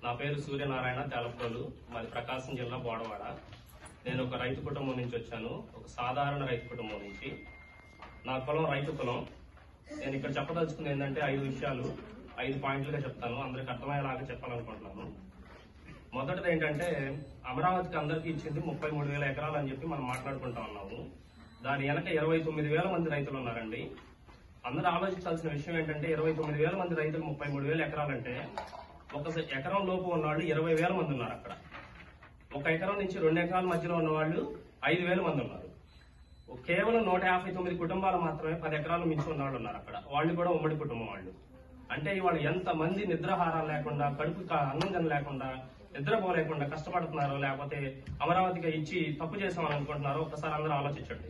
నా పేరు సూర్యనారాయణ తెలపోలు మాది ప్రకాశం జిల్లా బోడవాడ నేను ఒక రైతు కుటుంబం నుంచి వచ్చాను ఒక సాధారణ రైతు కుటుంబం నుంచి నా కులం రైతు కులం నేను ఇక్కడ చెప్పదలుచుకుంది ఏంటంటే ఐదు విషయాలు ఐదు పాయింట్లుగా చెప్తాను అందరికి అర్థమయ్యేలాగా చెప్పాలనుకుంటున్నాను మొదటిది ఏంటంటే అమరావతికి అందరికీ ఇచ్చింది ముప్పై మూడు వేల ఎకరాలు అని చెప్పి మనం మాట్లాడుకుంటా ఉన్నాము దాని వెనక ఇరవై తొమ్మిది వేల మంది రైతులు ఉన్నారండి అందరూ ఆలోచించాల్సిన విషయం ఏంటంటే ఇరవై తొమ్మిది వేల మంది రైతులు ముప్పై మూడు వేల ఎకరాలంటే ఒక ఎకరం లోపు ఉన్నవాళ్ళు ఇరవై వేల మంది ఉన్నారు అక్కడ ఒక ఎకరం నుంచి రెండు ఎకరాల మధ్యలో ఉన్న వాళ్ళు ఐదు వేల మంది ఉన్నారు కేవలం నూట యాభై తొమ్మిది కుటుంబాలు మాత్రమే పది ఎకరాలు మించి ఉన్న వాళ్ళు ఉన్నారు అక్కడ వాళ్ళు కూడా ఉమ్మడి కుటుంబం వాళ్ళు అంటే ఇవాళ ఎంత మంది నిద్రాహారాలు లేకుండా కడుపు కా- అన్నం తిన లేకుండా నిద్రపోలేకుండా కష్టపడుతున్నారో లేకపోతే అమరావతిగా ఇచ్చి తప్పు చేసామని అనుకుంటున్నారో ఒకసారి అందరూ ఆలోచించండి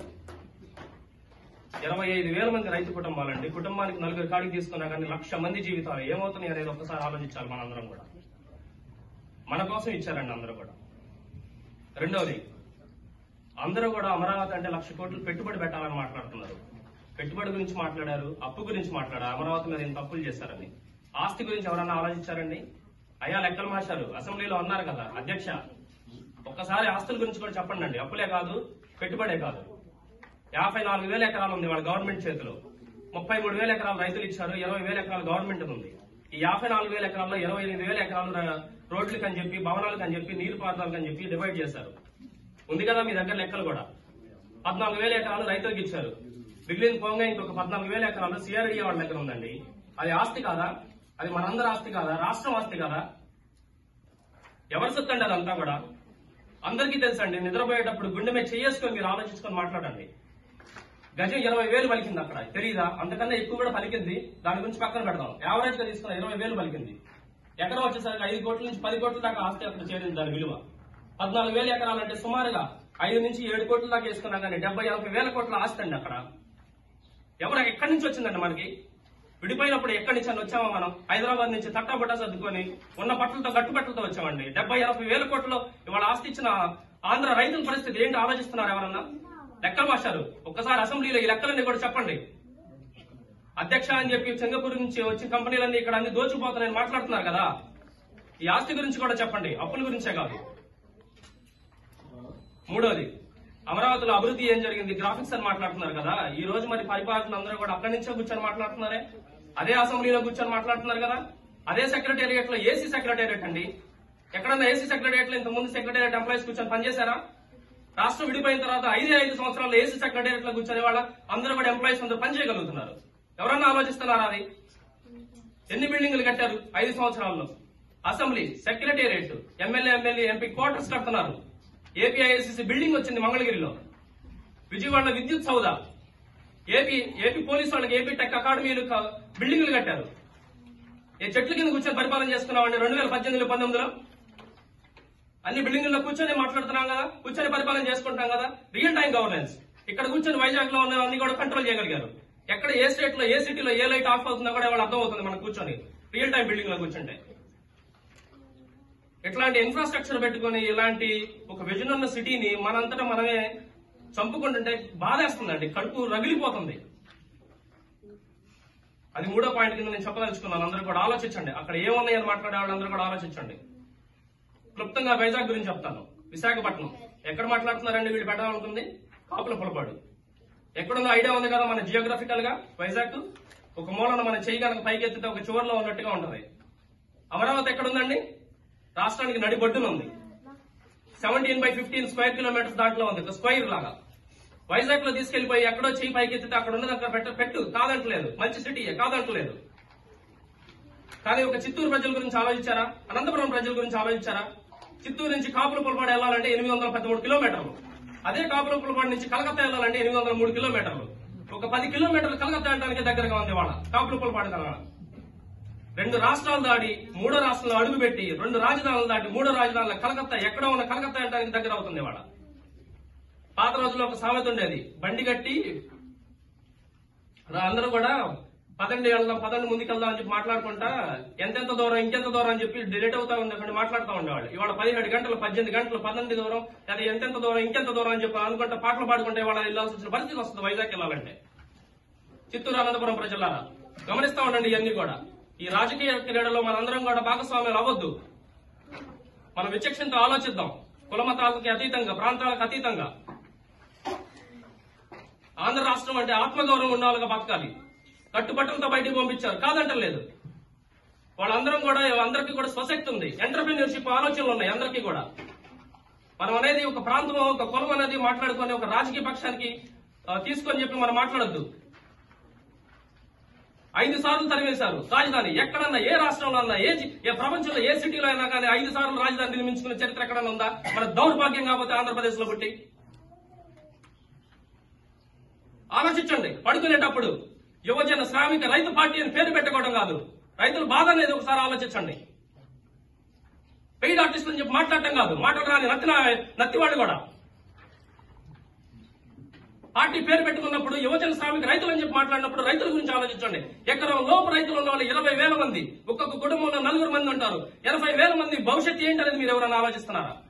ఇరవై ఐదు వేల మంది రైతు కుటుంబాలండి కుటుంబానికి నలుగురు కాడికి తీసుకున్నా కానీ లక్ష మంది జీవితాలు ఏమవుతున్నాయి అనేది ఒక్కసారి ఆలోచించాలి మనందరం కూడా మన కోసం ఇచ్చారండి అందరూ కూడా రెండవది అందరూ కూడా అమరావతి అంటే లక్ష కోట్లు పెట్టుబడి పెట్టాలని మాట్లాడుతున్నారు పెట్టుబడి గురించి మాట్లాడారు అప్పు గురించి మాట్లాడారు అమరావతి మీద ఇంత అప్పులు చేశారని ఆస్తి గురించి ఎవరన్నా ఆలోచించారండి అయ్యా లెక్కలు మాస్టారు అసెంబ్లీలో అన్నారు కదా అధ్యక్ష ఒక్కసారి ఆస్తుల గురించి కూడా చెప్పండి అండి అప్పులే కాదు పెట్టుబడే కాదు యాభై నాలుగు వేల ఎకరాలు ఉంది వాళ్ళ గవర్నమెంట్ చేతిలో ముప్పై మూడు వేల ఎకరాలు రైతులు ఇచ్చారు ఇరవై వేల ఎకరాలు గవర్నమెంట్ ఉంది ఈ యాభై నాలుగు వేల ఎకరాల్లో ఇరవై ఎనిమిది వేల ఎకరాలు ర- రోడ్లకు అని చెప్పి భవనాలకు అని చెప్పి నీరు పారుదలకు అని చెప్పి డివైడ్ చేశారు ఉంది కదా మీ దగ్గర లెక్కలు కూడా పద్నాలుగు వేల ఎకరాలు రైతులకు ఇచ్చారు మిగిలిన పోగా ఇంకొక పద్నాలుగు వేల ఎకరాలు సిఆర్డీ వాళ్ళ దగ్గర ఉందండి అది ఆస్తి కాదా అది మనందరి ఆస్తి కాదా రాష్ట్రం ఆస్తి కాదా ఎవరు సొత్తండి అదంతా కూడా అందరికీ తెలుసండి నిద్రపోయేటప్పుడు గుండె మీద చేసుకొని మీరు ఆలోచించుకొని మాట్లాడండి గజం ఇరవై వేలు పలికింది అక్కడ తెలీదా అంతకన్నా ఎక్కువ కూడా పలికింది దాని గురించి పక్కన పెడదాం యావరేజ్ గా తీసుకున్న ఇరవై వేలు పలికింది ఎకరం వచ్చేసరికి ఐదు కోట్ల నుంచి పది కోట్ల దాకా ఆస్తి అక్కడ చేరింది దాని విలువ పద్నాలుగు వేల ఎకరాలు అంటే సుమారుగా ఐదు నుంచి ఏడు కోట్ల దాకా వేసుకున్నా కానీ డెబ్బై ఎనభై వేల కోట్ల ఆస్తి అండి అక్కడ ఎవరు ఎక్కడి నుంచి వచ్చిందండి మనకి విడిపోయినప్పుడు ఎక్కడి నుంచి అని వచ్చామో మనం హైదరాబాద్ నుంచి తట్టాబుట్టా సర్దుకొని ఉన్న బట్టలతో గట్టుబట్టలతో వచ్చామండి డెబ్బై ఎనభై వేల కోట్లు ఇవాళ ఆస్తి ఇచ్చిన ఆంధ్ర రైతుల పరిస్థితి ఏంటి ఆలోచిస్తున్నారు ఎవరన్నా లెక్కలు మాస్టారు ఒక్కసారి అసెంబ్లీలో ఈ లెక్కలన్నీ కూడా చెప్పండి అధ్యక్ష అని చెప్పి సింగపూర్ నుంచి వచ్చిన కంపెనీలన్నీ ఇక్కడ అన్ని దోచుకుపోతున్నాయని మాట్లాడుతున్నారు కదా ఈ ఆస్తి గురించి కూడా చెప్పండి అప్పుల గురించే కాదు మూడోది అమరావతిలో అభివృద్ధి ఏం జరిగింది గ్రాఫిక్స్ అని మాట్లాడుతున్నారు కదా ఈ రోజు మరి పరిపాలకులు అందరూ కూడా అక్కడి నుంచే కూర్చొని మాట్లాడుతున్నారే అదే అసెంబ్లీలో కూర్చొని మాట్లాడుతున్నారు కదా అదే సెక్రటేరియట్ లో ఏసీ సెక్రటేరియట్ అండి ఎక్కడన్నా ఏసీ సెక్రటేరియట్ లో ఇంత ముందు సెక్రటేరియట్ ఎంప్లాయీస్ కూర్చొని పనిచేశారా రాష్ట్రం విడిపోయిన తర్వాత ఐదే ఐదు సంవత్సరాలు ఏసీ సెక్రటేరియట్ లో కూర్చొని వాళ్ళ అందరూ కూడా ఎంప్లాయీస్ అందరూ పనిచేయగలుగుతున్నారు ఎవరన్నా ఆలోచిస్తున్నారా అది ఎన్ని బిల్డింగ్లు కట్టారు ఐదు సంవత్సరాల్లో assembly secretariat MLA MLA MP quarters కడుతున్నారు ఏపీఐఎస్సీ బిల్డింగ్ వచ్చింది మంగళగిరిలో విజయవాడలో Vidyut Soudha AP AP police వాళ్ళకి ఏపీ టెక్ అకాడమీలు క- బిల్డింగ్లు కట్టారు ఏ చెట్ల కింద కూర్చొని పరిపాలన చేసుకున్నామండి రెండు వేల పద్దెనిమిది పంతొమ్మిదిలో అన్ని బిల్డింగుల్లో కూర్చొని మాట్లాడుతున్నాం కదా కూర్చొని పరిపాలన చేసుకుంటాం కదా రియల్ టైం గవర్నెన్స్ ఇక్కడ కూర్చొని వైజాగ్ లో ఉన్నవన్నీ కూడా కంట్రోల్ చేయగలిగారు ఎక్కడ ఏ స్టేట్ లో ఏ సిటీలో ఏ లైట్ ఆఫ్ అవుతుందో కూడా వాళ్ళు అర్థం అవుతుంది మనం కూర్చొని రియల్ టైం బిల్డింగ్ లో కూర్చుంటే ఇట్లాంటి ఇన్ఫ్రాస్ట్రక్చర్ పెట్టుకొని ఇలాంటి ఒక విజన్ ఉన్న సిటీని మనంతటా మనమే చంపుకుంటుంటే బాధేస్తుందండి కడుపు రగిలిపోతుంది అది మూడో పాయింట్ కింద నేను చెప్పదలుచుకున్నాను అందరూ కూడా ఆలోచించండి అక్కడ ఏమున్నాయని మాట్లాడే వాళ్ళందరూ కూడా ఆలోచించండి క్లుప్తంగా వైజాగ్ గురించి చెప్తాను విశాఖపట్నం ఎక్కడ మాట్లాడుతున్నారండి వీళ్ళు పెట్టాలనుకుంది కాపుల పొలపాడు ఎక్కడుందో ఐడియా ఉంది కదా మన జియోగ్రఫికల్ గా వైజాగ్ ఒక మూలన మన చెయ్యి కనుక పైకి ఎత్తితే ఒక చివరిలో ఉన్నట్టుగా ఉంటది అమరావతి ఎక్కడుందండి రాష్ట్రానికి నడిబొడ్డున ఉంది seventeen by fifteen square kilometres దాంట్లో ఉంది ఒక స్క్వేర్ లాగా వైజాగ్ లో తీసుకెళ్లిపోయి ఎక్కడో చెయ్యి పైకి ఎత్తితే అక్కడ ఉన్నది అక్కడ పెట్ట పెట్టు కాదంటలేదు మంచి సిటీయే కాదంటలేదు కానీ ఒక చిత్తూరు ప్రజల గురించి ఆలోచించారా అనంతపురం ప్రజల గురించి ఆలోచించారా చిత్తూరు నుంచి కాపుల పొలపాడు వెళ్ళాలంటే ఎనిమిది వందల పదమూడు కిలోమీటర్లు అదే కాపుల పొలపాడు నుంచి కలకత్తా వెళ్ళాలంటే ఎనిమిది వందల మూడు కిలోమీటర్లు ఒక పది కిలోమీటర్లు కలకత్తా వెళ్ళడానికి దగ్గరగా ఉంది వాళ్ళ కాపుల పొలపాడు కన్నా రెండు రాష్ట్రాలు దాటి మూడో రాష్ట్రంలో అడుగుపెట్టి రెండు రాజధానులు దాటి మూడో రాజధానుల కలకత్తా ఎక్కడ ఉన్న కలకత్తా వెళ్ళడానికి దగ్గర అవుతుంది వాళ్ళ పాత రోజుల్లో ఒక సామెత ఉండేది బండి కట్టి రా- అందరూ కూడా పదండి వెళ్దాం పదండి ముందుకెళ్దాం అని చెప్పి మాట్లాడుకుంటా ఎంతెంత దూరం ఇంకెంత దూరం అని చెప్పి డిలేట్ అవుతా ఉండేవాళ్ళు మాట్లాడుతూ ఉండేవాళ్ళు ఇవాళ పదిహేడు గంటలు పద్దెనిమిది గంటలు పన్నెండు దూరం లేదా ఎంతెంత దూరం ఇంకెంత దూరం అని చెప్పి అనుకుంటా పాటలు పాడుకుంటే వాళ్ళ వెళ్ళాల్సి వచ్చిన పరిస్థితి వస్తుంది వైజాగ్ వెళ్ళాలంటే చిత్తూరు అనంతపురం ప్రజలారా గమనిస్తా ఉండండి ఇవన్నీ కూడా ఈ రాజకీయ క్రీడలో మనందరం కూడా భాగస్వామ్యాలు అవ్వద్దు మనం విచక్షణతో ఆలోచిద్దాం కుల మతాలకి అతీతంగా ప్రాంతాలకు అతీతంగా ఆంధ్ర రాష్ట్రం అంటే ఆత్మగౌరవం ఉన్న వాళ్ళగా బతకాలి కట్టుబట్టలతో బయటికి పంపించారు కాదంటలేదు వాళ్ళందరం కూడా అందరికీ కూడా స్వశక్తి ఉంది ఎంటర్ప్రీనియర్షిప్ ఆలోచనలు ఉన్నాయి అందరికీ కూడా మనం అనేది ఒక ప్రాంతం ఒక కులం అనేది మాట్లాడుకొని ఒక రాజకీయ పక్షానికి ఆ, తీసుకొని చెప్పి మనం మాట్లాడొద్దు ఐదు సార్లు తరివేశారు రాజధాని ఎక్కడన్నా ఏ రాష్ట్రంలో అన్నా ఏ జి- ఏ ప్రపంచంలో ఏ సిటీలో అయినా కానీ ఐదు సార్లు రాజధాని నిర్మించుకునే చరిత్ర ఎక్కడన్నా ఉందా మన దౌర్భాగ్యం కాకపోతే ఆంధ్రప్రదేశ్ లో పుట్టి ఆలోచించండి పడుకునేటప్పుడు యువజన శ్రామిక రైతు పార్టీ అని పేరు పెట్టుకోవడం కాదు రైతుల బాధ అనేది ఒకసారి ఆలోచించండి పెయిడ్ ఆర్టిస్ట్ అని చెప్పి మాట్లాడటం కాదు మాట్లాడరాని నత్తిన నత్తివాడు కూడా పార్టీ పేరు పెట్టుకున్నప్పుడు యువజన శ్రామిక రైతులు అని చెప్పి మాట్లాడినప్పుడు రైతుల గురించి ఆలోచించండి ఎకరం లోపు రైతులు ఉన్న వాళ్ళు ఇరవై వేల మంది ఒక్కొక్క కుటుంబంలో నలుగురు మంది ఉంటారు ఎనభై వేల మంది భవిష్యత్తు ఏంటి అనేది మీరు ఎవరైనా ఆలోచిస్తున్నారా